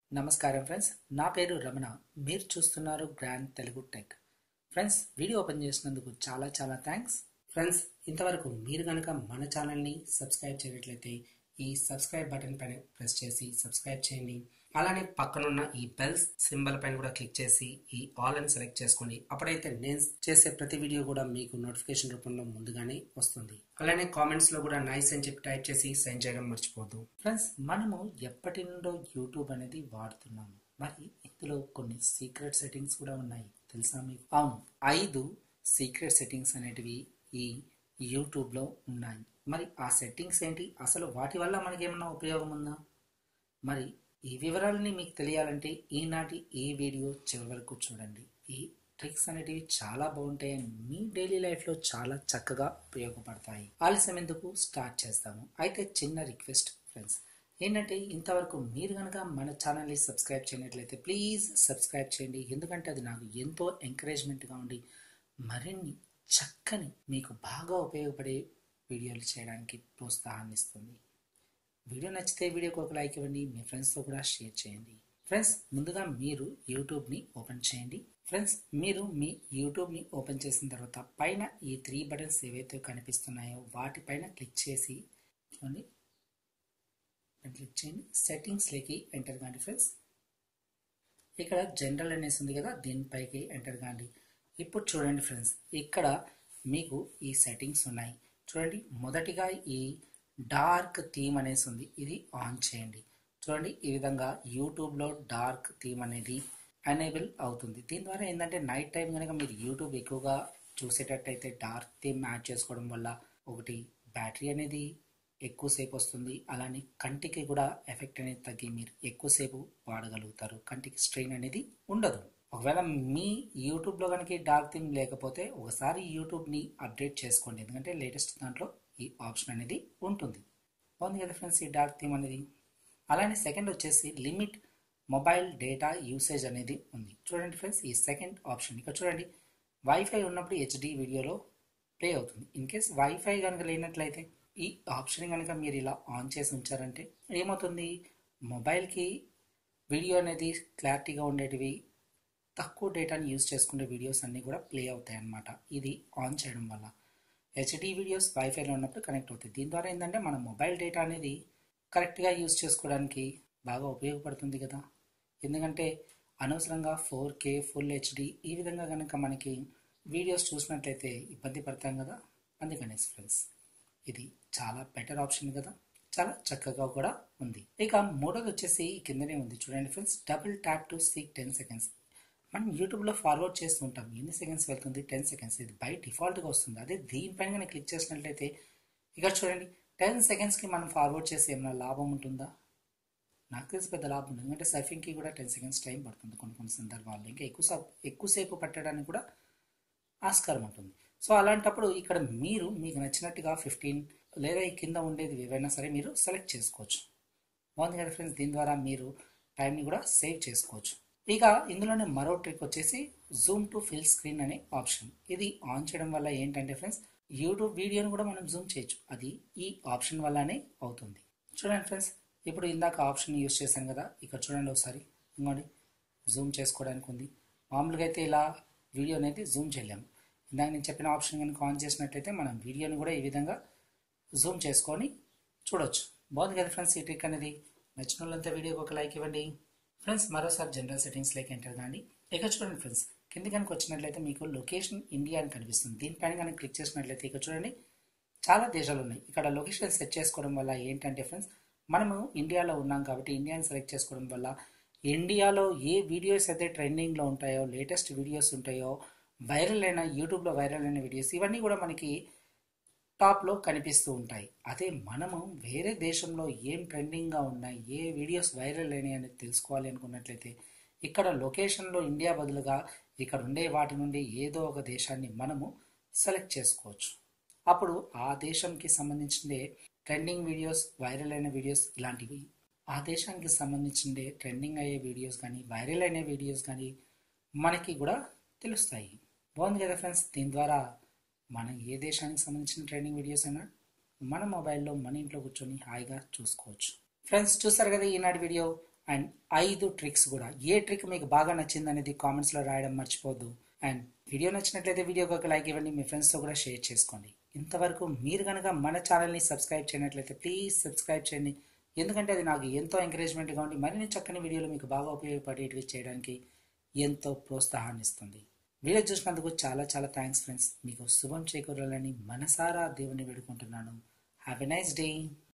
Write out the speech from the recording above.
నమస్కారం ఫ్రెండ్స్ నా పేరు రమణ మీరు చూస్తున్నారు grand Telugu tech friends video open చేసినందుకు చాలా చాలా థ్యాంక్స్ ఫ్రెండ్స్ ఇంతవరకు మీరు కనుక మన ఛానల్ని సబ్స్క్రైబ్ చేయనట్లయితే ఈ సబ్స్క్రైబ్ బటన్ పైన ప్రెస్ చేసి సబ్స్క్రైబ్ చేయండి అలానే పక్కనున్న ఈ బెల్స్ సింబల్ పైన కూడా క్లిక్ చేసి ఈ ఆల్ అని సెలెక్ట్ చేసుకోండి అప్పుడైతే నేను చేసే ప్రతి వీడియో కూడా మీకు నోటిఫికేషన్ రూపంలో ముందుగానే వస్తుంది అలానే కామెంట్స్ లో కూడా నైస్ అని చెప్పి టైప్ చేసి సెండ్ చేయడం మర్చిపోద్దు ఫ్రెండ్స్ మనము ఎప్పటి నుండో యూట్యూబ్ అనేది వాడుతున్నాము మరి ఇందులో కొన్ని సీక్రెట్ సెట్టింగ్స్ కూడా ఉన్నాయి తెలుసా మీకు అవును ఐదు సీక్రెట్ సెట్టింగ్స్ అనేటివి ఈ యూట్యూబ్ లో ఉన్నాయి మరి ఆ సెట్టింగ్స్ ఏంటి అసలు వాటి వల్ల మనకి ఏమన్నా ఉపయోగం ఉందా మరి ఈ వివరాలని మీకు తెలియాలంటే ఈనాటి ఈ వీడియో చివరి వరకు చూడండి ఈ ట్రిక్స్ అనేటివి చాలా బాగుంటాయి మీ డైలీ లైఫ్లో చాలా చక్కగా ఉపయోగపడతాయి ఆలస్యం ఎందుకు స్టార్ట్ చేస్తాము అయితే చిన్న రిక్వెస్ట్ ఫ్రెండ్స్ ఏంటంటే ఇంతవరకు మీరు కనుక మన ఛానల్ని సబ్స్క్రైబ్ చేయనట్లయితే ప్లీజ్ సబ్స్క్రైబ్ చేయండి ఎందుకంటే అది నాకు ఎంతో ఎంకరేజ్మెంట్గా ఉండి మరిన్ని చక్కని మీకు బాగా ఉపయోగపడే వీడియోలు చేయడానికి ప్రోత్సాహాన్ని ఇస్తుంది వీడియో నచ్చితే వీడియోకి ఒక లైక్ ఇవ్వండి మీ ఫ్రెండ్స్తో కూడా షేర్ చేయండి ఫ్రెండ్స్ ముందుగా మీరు యూట్యూబ్ని ఓపెన్ చేయండి ఫ్రెండ్స్ మీరు మీ యూట్యూబ్ని ఓపెన్ చేసిన తర్వాత పైన ఈ త్రీ బటన్స్ ఏవైతే కనిపిస్తున్నాయో వాటిపైన క్లిక్ చేసి చూడండి క్లిక్ చేయండి సెట్టింగ్స్లోకి ఎంటర్ కాండి ఫ్రెండ్స్ ఇక్కడ జనరల్ అనేసి ఉంది కదా దీనిపైకి ఎంటర్ కాండి ఇప్పుడు చూడండి ఫ్రెండ్స్ ఇక్కడ మీకు ఈ సెట్టింగ్స్ ఉన్నాయి చూడండి మొదటిగా ఈ డార్క్ థీమ్ అనేసి ఉంది ఇది ఆన్ చేయండి చూడండి ఈ విధంగా యూట్యూబ్లో డార్క్ థీమ్ అనేది ఎనేబుల్ అవుతుంది దీని ద్వారా ఏంటంటే నైట్ టైం కనుక మీరు యూట్యూబ్ ఎక్కువగా చూసేటట్టయితే డార్క్ థీమ్ యాడ్ చేసుకోవడం వల్ల ఒకటి బ్యాటరీ అనేది ఎక్కువసేపు వస్తుంది అలానే కంటికి కూడా ఎఫెక్ట్ అనేది తగ్గి మీరు ఎక్కువసేపు వాడగలుగుతారు కంటికి స్ట్రెయిన్ అనేది ఉండదు ఒకవేళ మీ యూట్యూబ్లో కనుక డార్క్ థీమ్ లేకపోతే ఒకసారి యూట్యూబ్ని అప్డేట్ చేసుకోండి ఎందుకంటే లేటెస్ట్ దాంట్లో ఈ ఆప్షన్ అనేది ఉంటుంది బాగుంది కదా ఫ్రెండ్స్ ఈ డార్క్ థీమ్ అనేది అలానే సెకండ్ వచ్చేసి లిమిట్ మొబైల్ డేటా యూసేజ్ అనేది ఉంది చూడండి ఫ్రెండ్స్ ఈ సెకండ్ ఆప్షన్ ఇక్కడ చూడండి వైఫై ఉన్నప్పుడు హెచ్డి వీడియోలో ప్లే అవుతుంది ఇన్ కేస్ వైఫై కనుక లేనట్లయితే ఈ ఆప్షన్ కనుక మీరు ఇలా ఆన్ చేసి ఉంచారంటే ఏమవుతుంది మొబైల్కి వీడియో అనేది క్లారిటీగా ఉండేటివి తక్కువ డేటాని యూజ్ చేసుకునే వీడియోస్ అన్నీ కూడా ప్లే అవుతాయి అన్నమాట ఇది ఆన్ చేయడం వల్ల హెచ్డి వీడియోస్ వైఫైలో ఉన్నప్పుడు కనెక్ట్ అవుతాయి దీని ద్వారా ఏంటంటే మన మొబైల్ డేటా అనేది కరెక్ట్గా యూజ్ చేసుకోవడానికి బాగా ఉపయోగపడుతుంది కదా ఎందుకంటే అనవసరంగా ఫోర్ కే ఫుల్ హెచ్డి ఈ విధంగా కనుక మనకి వీడియోస్ చూసినట్లయితే ఇబ్బంది పడతాం కదా అందుకనేసి ఫ్రెండ్స్ ఇది చాలా బెటర్ ఆప్షన్ కదా చాలా చక్కగా కూడా ఉంది ఇక మూడోది వచ్చేసి కిందనే ఉంది చూడండి friends double tap to seek ten seconds మనం యూట్యూబ్లో ఫార్వర్డ్ చేస్తూ ఉంటాం ఎన్ని సెకండ్స్ వెళ్తుంది టెన్ సెకండ్స్ ఇది బై డిఫాల్ట్గా వస్తుంది అదే దీనిపైన కనుక క్లిక్ చేసినట్లయితే ఇక్కడ చూడండి టెన్ సెకండ్స్కి మనం ఫార్వర్డ్ చేసి ఏమైనా లాభం ఉంటుందా నాకు తెలిసి పెద్ద లాభం ఉంది ఎందుకంటే సర్ఫింగ్కి కూడా టెన్ సెకండ్స్ టైం పడుతుంది కొన్ని కొన్ని సందర్భాల్లో ఇంకా ఎక్కువ ఎక్కువసేపు పట్టడానికి కూడా ఆస్కారం ఉంటుంది సో అలాంటప్పుడు ఇక్కడ మీరు మీకు నచ్చినట్టుగా ఫిఫ్టీన్ లేదా ఈ కింద ఉండేది ఏవైనా సరే మీరు సెలెక్ట్ చేసుకోవచ్చు బాగుంది కదా ఫ్రెండ్స్ దీని ద్వారా మీరు టైంని కూడా సేవ్ చేసుకోవచ్చు ఇక ఇందులోనే మరో ట్రిక్ వచ్చేసి జూమ్ టు ఫిల్ స్క్రీన్ అనే ఆప్షన్ ఇది ఆన్ చేయడం వల్ల ఏంటంటే ఫ్రెండ్స్ యూట్యూబ్ వీడియోని కూడా మనం జూమ్ చేయొచ్చు అది ఈ ఆప్షన్ వల్లనే అవుతుంది చూడండి ఫ్రెండ్స్ ఇప్పుడు ఇందాక ఆప్షన్ యూస్ చేశాను కదా ఇక్కడ చూడండి ఒకసారి ఇంకోండి జూమ్ చేసుకోవడానికి ఉంది మామూలుగా అయితే ఇలా వీడియో అనేది జూమ్ చేయలేము ఇందాక నేను చెప్పిన ఆప్షన్ కనుక ఆన్ చేసినట్లయితే మనం వీడియోని కూడా ఈ విధంగా జూమ్ చేసుకొని చూడొచ్చు బాగుంది కదా ఫ్రెండ్స్ ఈ ట్రిక్ అనేది నచ్చిన వాళ్ళంతా వీడియోకి ఒక లైక్ ఇవ్వండి ఫ్రెండ్స్ మరోసారి జనరల్ సెట్టింగ్స్లోకి ఎంటర్ కానీ ఇక చూడండి ఫ్రెండ్స్ కింద కనుక వచ్చినట్లయితే మీకు లొకేషన్ ఇండియా అని కనిపిస్తుంది దీనిపైన కనుక క్లిక్ చేసినట్లయితే ఇక్కడ చూడండి చాలా దేశాలు ఉన్నాయి ఇక్కడ లొకేషన్ సెట్ చేసుకోవడం వల్ల ఏంటంటే ఫ్రెండ్స్ మనము ఇండియాలో ఉన్నాం కాబట్టి ఇండియాని సెలెక్ట్ చేసుకోవడం వల్ల ఇండియాలో ఏ వీడియోస్ అయితే ట్రెండింగ్లో ఉంటాయో లేటెస్ట్ వీడియోస్ ఉంటాయో వైరల్ అయిన యూట్యూబ్లో వైరల్ అయిన వీడియోస్ ఇవన్నీ కూడా మనకి టాప్లో కనిపిస్తూ ఉంటాయి అదే మనము వేరే దేశంలో ఏం ట్రెండింగ్గా ఉన్నాయి ఏ వీడియోస్ వైరల్ అయినాయి అనేది తెలుసుకోవాలి అనుకున్నట్లయితే ఇక్కడ లొకేషన్లో ఇండియా బదులుగా ఇక్కడ ఉండే వాటి నుండి ఏదో ఒక దేశాన్ని మనము సెలెక్ట్ చేసుకోవచ్చు అప్పుడు ఆ దేశంకి సంబంధించిందే ట్రెండింగ్ వీడియోస్ వైరల్ అయిన వీడియోస్ ఇలాంటివి ఆ దేశానికి సంబంధించిందే ట్రెండింగ్ అయ్యే వీడియోస్ కానీ వైరల్ అయిన వీడియోస్ కానీ మనకి కూడా తెలుస్తాయి బాగుంది కదా ఫ్రెండ్స్ దీని ద్వారా మనం ఏ దేశానికి సంబంధించిన ట్రైనింగ్ వీడియోస్ అయినా మన మొబైల్లో మన ఇంట్లో కూర్చొని హాయిగా చూసుకోవచ్చు ఫ్రెండ్స్ చూసారు కదా ఈనాటి వీడియో అండ్ ఐదు ట్రిక్స్ కూడా ఏ ట్రిక్ మీకు బాగా నచ్చింది అనేది కామెంట్స్లో రాయడం మర్చిపోవద్దు అండ్ వీడియో నచ్చినట్లయితే వీడియోకి ఒక లైక్ ఇవ్వండి మీ ఫ్రెండ్స్తో కూడా షేర్ చేసుకోండి ఇంతవరకు మీరు కనుక మన ఛానల్ని సబ్స్క్రైబ్ చేయనట్లయితే ప్లీజ్ సబ్స్క్రైబ్ చేయండి ఎందుకంటే అది నాకు ఎంతో ఎంకరేజ్మెంట్గా ఉండి మరిన్ని చక్కని వీడియోలు మీకు బాగా ఉపయోగపడేటివి చేయడానికి ఎంతో ప్రోత్సాహాన్ని ఇస్తుంది వీడియో చూసినందుకు చాలా చాలా థ్యాంక్స్ ఫ్రెండ్స్ మీకు శుభం చేకూరాలని మనసారా దేవుని వేడుకుంటున్నాను హ్యావ్ ఎ నైస్ డే